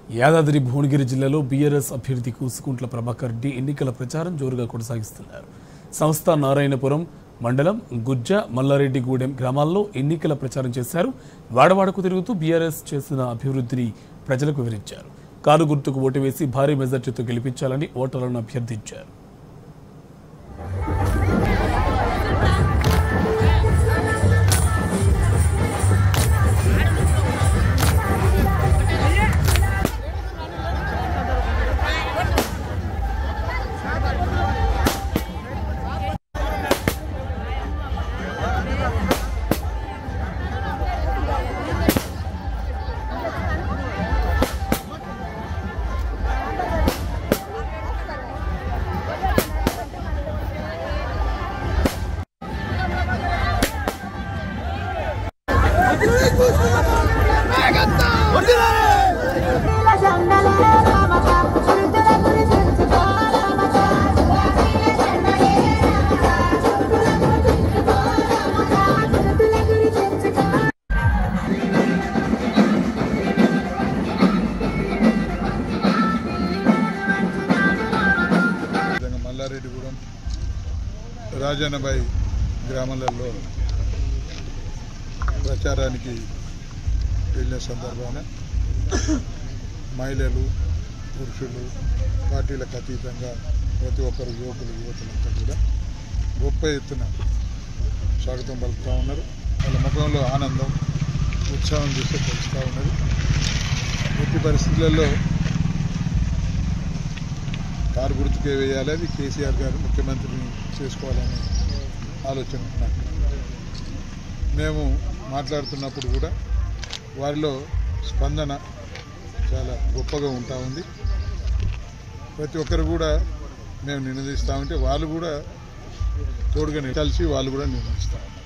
యాదాద్రి భువనగిరి జిల్లాలో బీఆర్ఎస్ అభ్యర్థి కూసుకుంట్ల ప్రభాకర్ రెడ్డి ఎన్నికల ప్రచారం జోరుగా కొనసాగిస్తున్నారు సంస్థ నారాయణపురం మండలం గుజ్జ మల్లారెడ్డిగూడెం గ్రామాల్లో ఎన్నికల ప్రచారం చేశారు వాడవాడకు తిరుగుతూ బీఆర్ఎస్ చేసిన అభివృద్ధిని ప్రజలకు వివరించారు కారు గుర్తుకు ఓటు వేసి భారీ మెజార్టీతో గెలిపించాలని ఓటర్లను అభ్యర్థించారు నీల జెండలే రామక చురుకుల గురి చురుచుకో రామక నీల జెండలే రామక చురుకుల గురి చురుచుకో రామక చురుకుల గురి చురుచుకో విధంగా మల్లారెడ్డిగూడెం రాజన్నబాయి గ్రామాలలో ప్రచారానికి వెళ్ళిన సందర్భాన మహిళలు పురుషులు పార్టీలకు అతీతంగా ప్రతి ఒక్కరు యువకులు యువతులంతా కూడా గొప్ప ఎత్తున స్వాగతం పలుకుతూ ఉన్నారు వాళ్ళ ముఖంలో ఆనందం ఉత్సాహం చూస్తే తెలుస్తూ ఉన్నది ఎట్టి పరిస్థితులలో కారు గుర్తుకే వేయాలి అది కేసీఆర్ గారు ముఖ్యమంత్రిని చేసుకోవాలనే ఆలోచన నాకు మేము మాట్లాడుతున్నప్పుడు కూడా వారిలో స్పందన చాలా గొప్పగా ఉంటా ఉంది ప్రతి ఒక్కరు కూడా మేము నిర్ణయిస్తూ ఉంటే వాళ్ళు కూడా తోడుగా కలిసి వాళ్ళు కూడా నిర్ణయిస్తూ ఉన్నారు